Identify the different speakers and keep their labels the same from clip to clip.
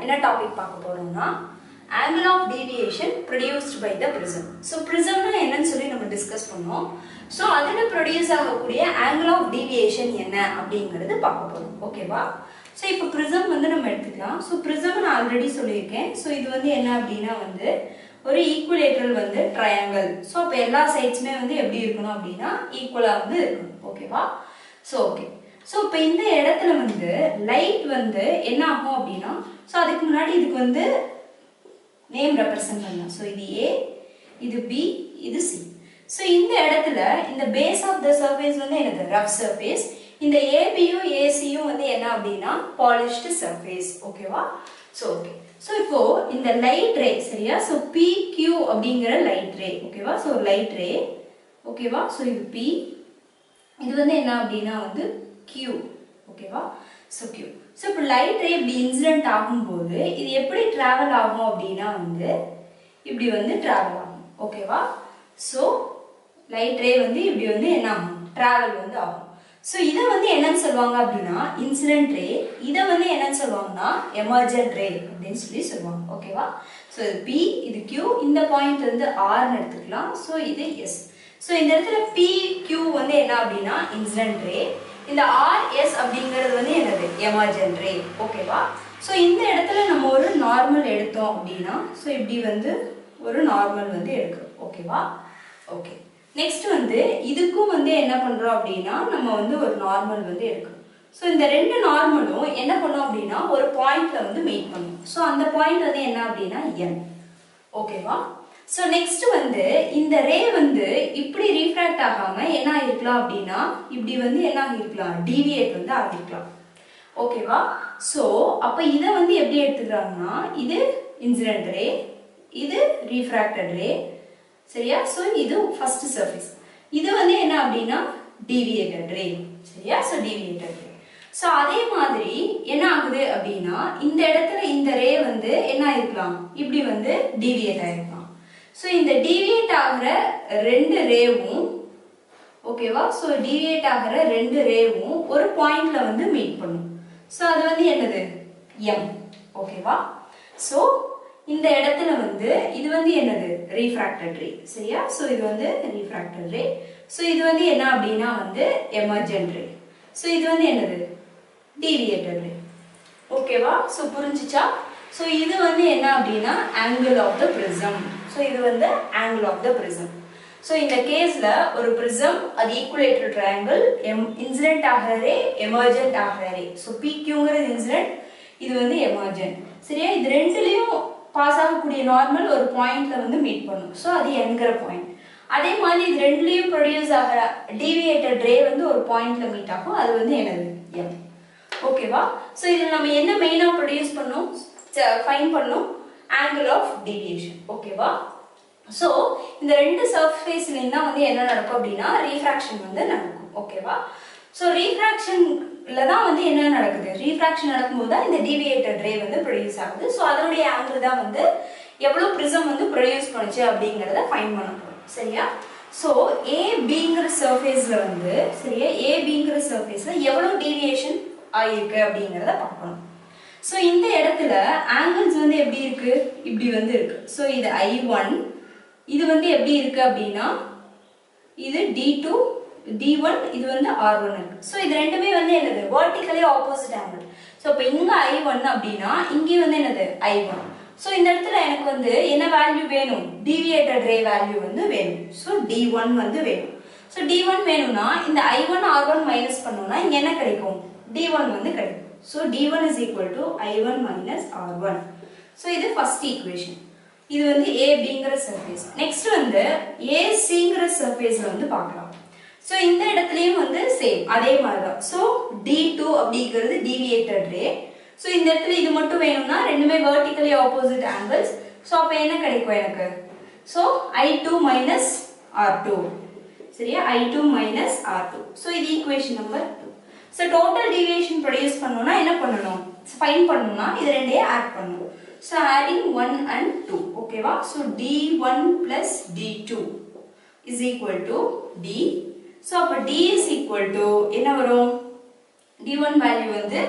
Speaker 1: என்ன டாபிக் பார்க்க போறோம்னா angle of deviation produced by the prism so ப்ரிசம்னா என்னன்னு சொல்லி நம்ம டிஸ்கஸ் பண்ணோம் ஸோ அதில் ப்ரொடியூஸ் ஆகக்கூடிய angle of deviation என்ன அப்படிங்கிறது பார்க்க போறோம் ஓகேவா ஸோ இப்போ ப்ரிசம் வந்து நம்ம எடுத்துக்கலாம் ஸோ ப்ரிசம் நான் ஆல்ரெடி சொல்லியிருக்கேன் ஸோ இது வந்து என்ன அப்படின்னா வந்து ஒரு ஈக்குவலேட்டரல் வந்து ட்ரையாங்கிள் ஸோ அப்போ எல்லா சைட்ஸுமே வந்து எப்படி இருக்கணும் அப்படின்னா ஈக்குவலாக வந்து இருக்கணும் ஓகேவா ஸோ ஓகே ஸோ இப்போ இந்த இடத்துல வந்து லைட் வந்து என்ன ஆகும் அப்படின்னா ஸோ அதுக்கு முன்னாடி இதுக்கு வந்து நேம் ரெப்ரசன்ட் பண்ணலாம் ஸோ இது ஏ இது பி இது சி ஸோ இந்த இடத்துல இந்த பேஸ் ஆஃப் த சர்ஃபேஸ் வந்து என்னது ரஃப் சர்ஃபேஸ் இந்த ஏபியும் ஏசியும் வந்து என்ன அப்படின்னா பாலிஷ்டு சர்ஃபேஸ் ஓகேவா ஸோ ஓகே ஸோ இப்போ இந்த லைட் ரே சரியா ஸோ பி கியூ அப்படிங்கிற லைட் ரே ஓகேவா ஸோ லைட் ரே ஓகேவா ஸோ இது பி இது வந்து என்ன அப்படின்னா வந்து கியூ ஓகேவா ஸோ கியூ ஸோ இப்போ லைட் ரே இப்படி இன்சிடென்ட் ஆகும்போது இது எப்படி ட்ராவல் ஆகும் அப்படின்னா வந்து இப்படி வந்து ட்ராவல் ஆகும் ஓகேவா ஸோ லைட் ரே வந்து இப்படி வந்து என்ன ஆகும் ட்ராவல் வந்து ஆகும் ஸோ இதை வந்து என்னன்னு சொல்லுவாங்க அப்படின்னா இன்சிடென்ட் ரே இதை வந்து என்னன்னு சொல்லுவாங்கன்னா எமர்ஜென்ட் ரே அப்படின்னு சொல்லி சொல்லுவாங்க ஓகேவா ஸோ இது பி இது கியூ இந்த பாயிண்ட் வந்து ஆர்னு எடுத்துக்கலாம் ஸோ இது எஸ் ஸோ இந்த இடத்துல பி கியூ வந்து என்ன அப்படின்னா இன்சிடென்ட் ரே இந்த ஆர் எஸ் அப்படிங்கிறது வந்து என்னது எமர்ஜென்ட் ரே ஓகேவா ஸோ இந்த இடத்துல நம்ம ஒரு நார்மல் எடுத்தோம் அப்படின்னா ஸோ இப்படி வந்து ஒரு நார்மல் வந்து எடுக்கிறோம் ஓகேவா ஓகே நெக்ஸ்ட் வந்து இதுக்கும் வந்து என்ன பண்றோம் அப்படின்னா நம்ம வந்து ஒரு நார்மல் வந்து எடுக்கணும் ஸோ இந்த ரெண்டு நார்மலும் என்ன பண்ணோம் அப்படின்னா ஒரு பாயிண்ட்ல வந்து மீட் பண்ணும் ஸோ அந்த பாயிண்ட் வந்து என்ன அப்படின்னா என் ஓகேவா ஸோ நெக்ஸ்ட் வந்து இந்த ரே வந்து இப்படி ரீஃப்ராக்ட் ஆகாம என்ன ஆகிருக்கலாம் அப்படின்னா இப்படி வந்து என்ன ஆகிருக்கலாம் டிவியேட் வந்து ஆகிருக்கலாம் ஓகேவா ஸோ அப்போ இதை வந்து எப்படி எடுத்துக்கிறாங்கன்னா இது இன்சிடென்ட் ரே இது ரீஃப்ராக்டட் ரே சரியா ஸோ இது ஃபர்ஸ்ட் சர்ஃபேஸ் இது வந்து என்ன அப்படின்னா டீவியேட்டட் ரே சரியா ஸோ டீவியேட்டட் ரே ஸோ அதே மாதிரி என்ன ஆகுது அப்படின்னா இந்த இடத்துல இந்த ரே வந்து என்ன ஆயிருக்கலாம் இப்படி வந்து டீவியேட் ஆயிருக்கலாம் ஸோ இந்த டீவியேட் ஆகிற ரெண்டு ரேவும் ஓகேவா ஸோ டீவியேட் ஆகிற ரெண்டு ரேவும் ஒரு பாயிண்ட்ல வந்து மீட் பண்ணும் ஸோ அது வந்து என்னது எம் ஓகேவா ஸோ இந்த இடத்துல வந்து இது வந்து என்னது ரீஃப்ராக்டட் ரே சரியா ஸோ இது வந்து ரீஃப்ராக்டட் ரே ஸோ இது வந்து என்ன அப்படின்னா வந்து எமர்ஜென்ட் ரே ஸோ இது வந்து என்னது டீவியேட்டட் ரே ஓகேவா ஸோ புரிஞ்சுச்சா ஸோ இது வந்து என்ன அப்படின்னா angle of the prism so இது வந்து angle of the prism so இந்த கேஸில் ஒரு ப்ரிசம் அது ஈக்குவலேட்டர் ட்ரையாங்கிள் எம் இன்சிடென்ட் ஆகிற ரே எமர்ஜென்ட் ஆகிற ரே ஸோ பிக்யூங்கிறது இன்சிடென்ட் இது வந்து எமர்ஜென்ட் சரியா இது ரெண்டுலேயும் பாஸ் ஆகக்கூடிய நார்மல் ஒரு பாயிண்ட்ல வந்து மீட் பண்ணும் ஸோ அது என்கிற பாயிண்ட் அதே மாதிரி இது ரெண்டுலேயும் ப்ரொடியூஸ் ஆகிற டீவியேட்டட் ரே வந்து ஒரு பாயிண்ட்ல மீட் ஆகும் அது வந்து என்னது எம் ஓகேவா ஸோ இதில் நம்ம என்ன மெயினாக ப்ரொடியூஸ் பண்ணோம் ஃபைன் பண்ணோம் ஆங்கிள் ஆஃப் டீவியேஷன் ஓகேவா ஸோ இந்த ரெண்டு சர்ஃபேஸ்லேயும் தான் வந்து என்ன நடக்கும் அப்படின்னா ரீஃப்ராக்ஷன் வந்து நடக்கும் ஓகேவா ஸோ ரீஃப்ராக்ஷன்ல தான் வந்து என்ன நடக்குது ரீஃப்ராக்ஷன் நடக்கும்போது தான் இந்த டீவியேட்டட் ரே வந்து ப்ரொடியூஸ் ஆகுது ஸோ அதனுடைய ஆங்கிள் தான் வந்து எவ்வளோ ப்ரிசம் வந்து ப்ரொடியூஸ் பண்ணுச்சு அப்படிங்கிறத ஃபைன் பண்ண போகிறோம் சரியா ஸோ ஏபிங்கிற சர்ஃபேஸில் வந்து சரியா ஏபிங்கிற சர்ஃபேஸில் எவ்வளோ டீவியேஷன் ஆகிருக்கு அப்படிங்கிறத பார்க்கணும் ஸோ இந்த இடத்துல ஆங்கிள்ஸ் வந்து எப்படி இருக்கு இப்படி வந்து இருக்கு ஸோ இது ஐ ஒன் இது வந்து எப்படி இருக்கு அப்படின்னா இது டி டூ டி ஒன் இது வந்து ஆர் ஒன் இருக்கு ஸோ இது ரெண்டுமே வந்து என்னது வேர்ட்டிக்கலி ஆப்போசிட் ஆங்கிள் ஸோ இப்போ இங்க ஐ ஒன் அப்படின்னா இங்கே வந்து என்னது ஐ ஒன் ஸோ இந்த இடத்துல எனக்கு வந்து என்ன வேல்யூ வேணும் டிவியேட்டட் ரே வேல்யூ வந்து வேணும் ஸோ டி ஒன் வந்து வேணும் ஸோ டி ஒன் வேணும்னா இந்த I one R one minus பண்ணோம்னா இங்கே என்ன கிடைக்கும் டி ஒன் வந்து கிடைக்கும் so D one is equal to I one minus R one so இது ஃபர்ஸ்ட் ஈக்குவேஷன் இது வந்து ஏபிங்கிற சர்ஃபேஸ் நெக்ஸ்ட் வந்து ஏசிங்கிற சர்ஃபேஸ்ல வந்து பார்க்கலாம் ஸோ இந்த இடத்துலையும் வந்து சேம் அதே மாதிரி தான் ஸோ டி டூ அப்படிங்கிறது டிவியேட்டட் ரே ஸோ இந்த இடத்துல இது மட்டும் வேணும்னா ரெண்டுமே வெர்டிக்கலி ஆப்போசிட் ஆங்கிள்ஸ் ஸோ அப்போ என்ன கிடைக்கும் எனக்கு so I two minus R two சரியா I two minus R two so இது equation number two so total deviation produce பண்ணணும்னா என்ன பண்ணணும் ஃபைன் பண்ணணும்னா இது ரெண்டையும் ஆட் பண்ணணும் so adding one and two ஓகேவா so D one plus D two is equal to D so அப்போ டி இஸ் ஈக்குவல் டு என்ன வரும் டி ஒன் வேல்யூ வந்து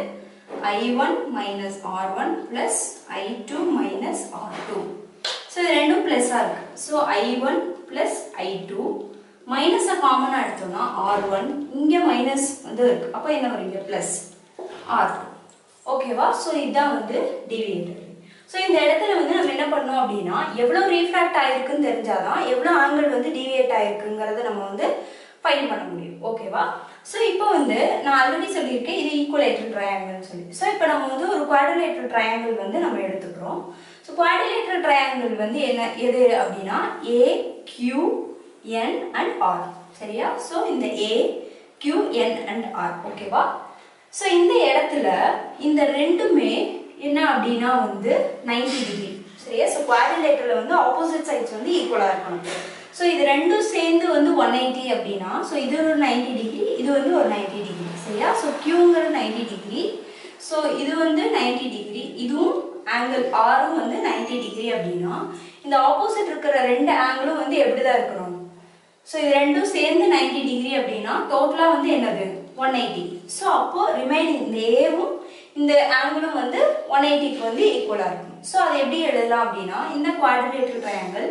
Speaker 1: I one minus R one plus I two minus R two so இது ரெண்டும் ப்ளஸ்ஸாக இருக்கு so I one plus I two மைனஸை காமனாக எடுத்தோம்னா ஆர் ஒன் இங்கே மைனஸ் வந்து இருக்கு அப்போ என்ன வரும் இங்கே ப்ளஸ் ஆர் டூ ஓகேவா ஸோ இதுதான் வந்து டிவியேட்டர் ஸோ இந்த இடத்துல வந்து நம்ம என்ன பண்ணோம் அப்படின்னா எவ்வளோ ரீஃப்ராக்ட் ஆயிருக்குன்னு தெரிஞ்சாதான் எவ்வளோ ஆங்கிள் வந்து டிவியேட் ஆயிருக்குங்கிறத நம்ம வந்து ஃபைன் பண்ண முடியும் ஓகேவா ஸோ இப்போ வந்து நான் ஆல்ரெடி சொல்லியிருக்கேன் இது ஈக்குவலேட்டர் ட்ரையாங்கிள்னு சொல்லி ஸோ இப்போ நம்ம வந்து ஒரு குவாட்ரிலேட்டர் ட்ரையாங்கிள் வந்து நம்ம எடுத்துக்கிறோம் ஸோ குவாட்ரிலேட்டர் ட்ரையாங்கிள் வந்து என்ன எது அப்படின்னா A Q N and R சரியா ஸோ இந்த A Q N and R ஓகேவா ஸோ இந்த இடத்துல இந்த ரெண்டுமே என்ன அப்படின்னா வந்து 90 டிகிரி சரியா ஸோ குவாட்ரிலேட்டரில் வந்து ஆப்போசிட் சைட்ஸ் வந்து ஈக்குவலாக இருக்கணும் ஸோ இது ரெண்டும் சேர்ந்து வந்து ஒன் எயிட்டி அப்படின்னா ஸோ இது ஒரு நைன்டி டிகிரி இது வந்து ஒரு நைன்டி டிகிரி சரியா ஸோ கியூங்கிறது நைன்டி டிகிரி ஸோ இது வந்து நைன்டி டிகிரி இதுவும் ஆங்கிள் ஆரும் வந்து நைன்டி டிகிரி அப்படின்னா இந்த ஆப்போசிட் இருக்கிற ரெண்டு ஆங்கிளும் வந்து எப்படி தான் இருக்கணும் ஸோ இது ரெண்டும் சேர்ந்து 90 டிகிரி அப்படின்னா டோட்டலாக வந்து என்னது ஒன் எயிட்டி ஸோ அப்போ ரிமைனிங் இந்த ஏவும் இந்த ஆங்கிளும் வந்து ஒன் எயிட்டிக்கு வந்து ஈக்குவலாக இருக்கும் ஸோ அதை எப்படி எழுதலாம் அப்படின்னா இந்த குவாட்ரிலேட்டர் ட்ரையாங்கிள்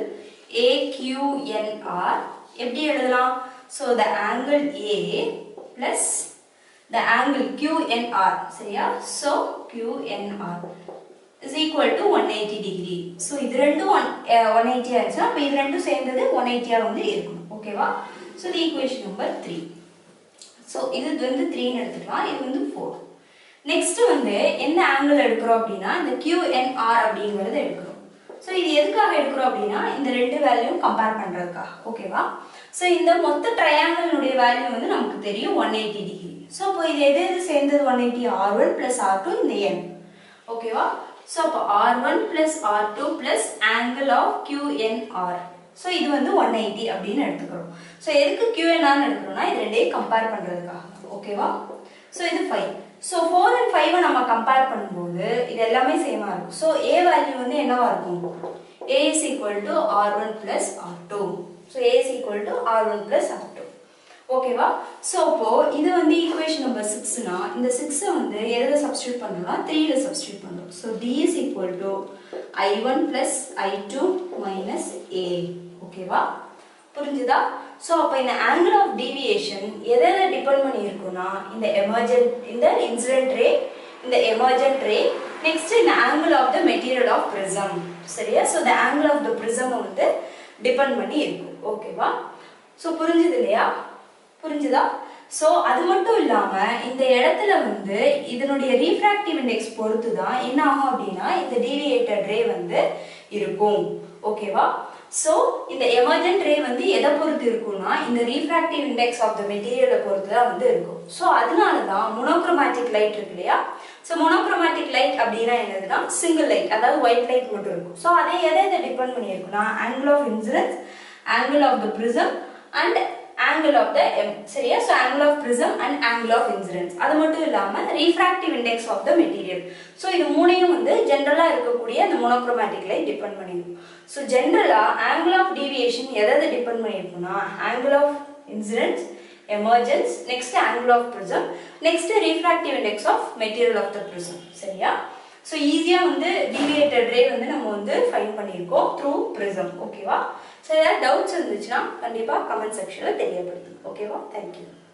Speaker 1: ஏக்யூஎன்ஆர் எப்படி எழுதலாம் so the angle A plus the angle QNR சரியா so QNR is equal to one eighty degree so இது ரெண்டும் ஒன் ஒன் எயிட்டி ஆச்சுன்னா அப்போ இது ரெண்டும் சேர்ந்தது ஒன் எயிட்டியாக வந்து இருக்கணும் ஓகேவா ஸோ இது ஈக்குவேஷன் நம்பர் த்ரீ ஸோ இது வந்து த்ரீன்னு எடுத்துக்கலாம் இது வந்து ஃபோர் நெக்ஸ்ட் வந்து எந்த ஆங்கிள் எடுக்கிறோம் அப்படின்னா இந்த QNR அப்படிங்கிறது எடுக்கிறோம் ஸோ இது எதுக்காக எடுக்கிறோம் அப்படின்னா இந்த ரெண்டு வேல்யூ கம்பேர் பண்ணுறதுக்காக ஓகேவா ஸோ இந்த மொத்த ட்ரையாங்கிளுடைய வேல்யூ வந்து நமக்கு தெரியும் ஒன் எயிட்டி டிகிரி ஸோ அப்போ இது எது எது சேர்ந்தது one eighty R one plus R two இந்த என் ஓகேவா ஸோ அப்போ R one plus R two plus angle of QNR so இது வந்து ஒன் எயிட்டி அப்படின்னு எடுத்துக்கிறோம் ஸோ எதுக்கு QNRன்னு எடுக்கிறோம்னா இது ரெண்டையும் கம்பேர் பண்ணுறதுக்காக ஓகேவா ஸோ இது ஃபைவ் ஸோ ஃபோர் அண்ட் ஃபைவை நம்ம கம்பேர் பண்ணும்போது இது எல்லாமே சேமாக இருக்கும் ஸோ ஏ வேல்யூ வந்து என்னவா இருக்கும் A is equal to R one plus R two so A is equal to R one plus R two ஓகேவா ஸோ அப்போ இது வந்து ஈக்குவேஷன் நம்பர் சிக்ஸ்னா இந்த சிக்ஸை வந்து எதில் சப்ஸ்டியூட் பண்ணணும்னா த்ரீல சப்ஸ்டியூட் பண்ணணும் so D is equal to I one plus I two minus A ஓகேவா புரிஞ்சுதா ஸோ அப்போ இந்த ஆங்கிள் ஆஃப் டீவியேஷன் எதை எதை டிபெண்ட் பண்ணி இருக்கும்னா இந்த எமர்ஜென்ட் இந்த இன்சிடென்ட் ரே இந்த எமர்ஜென்ட் ரே நெக்ஸ்ட் இந்த angle of the material of prism சரியா ஸோ இந்த ஆங்கிள் ஆஃப் த ப்ரிசம் வந்து டிபெண்ட் பண்ணி இருக்கும் ஓகேவா ஸோ புரிஞ்சுது இல்லையா புரிஞ்சுதா ஸோ அது மட்டும் இல்லாமல் இந்த இடத்துல வந்து இதனுடைய ரீஃப்ராக்டிவ் இண்டெக்ஸ் பொறுத்து தான் என்ன ஆகும் அப்படின்னா இந்த டீவியேட்டட் ரே வந்து இருக்கும் ஓகேவா ஸோ இந்த எமர்ஜென்ட் ரே வந்து எதை பொறுத்து இருக்கும்னா இந்த ரீஃப்ராக்டிவ் இண்டெக்ஸ் ஆஃப் த மெட்டீரியலை பொறுத்து தான் வந்து இருக்கும் ஸோ அதனால தான் மொனோக்ரோமேட்டிக் லைட் இருக்கு இல்லையா ஸோ மொனோக்ரோமேட்டிக் லைட் அப்படின்னா என்னதுன்னா சிங்கிள் லைட் அதாவது ஒயிட் லைட் மட்டும் இருக்கும் ஸோ அதை எதை எதை டிபெண்ட் பண்ணியிருக்குன்னா angle of incidence angle of the prism and angle of the em சரியா so angle of prism and angle of incidence அது மட்டும் இல்லாமல் refractive index of the material so இது மூணையும் வந்து ஜென்ரலாக இருக்கக்கூடிய அந்த மோனோக்ரோமேட்டிக் லைட் டிபெண்ட் பண்ணியிருக்கும் ஸோ ஜென்ரலாக ஆங்கிள் ஆஃப் டீவியேஷன் எதை டிபெண்ட் பண்ணியிருக்கும்னா angle of incidence emergence next angle of prism next refractive index of material of the prism சரியா ஸோ ஈஸியாக வந்து டீவியேட்டட் ரே வந்து நம்ம வந்து ஃபைன் பண்ணியிருக்கோம் த்ரூ ப்ரிசம் ஓகேவா ஸோ ஏதாவது டவுட்ஸ் இருந்துச்சுன்னா கண்டிப்பாக கமெண்ட் செக்ஷனில் தெரியப்படுத்துங்க ஓகேவா தேங்க்யூ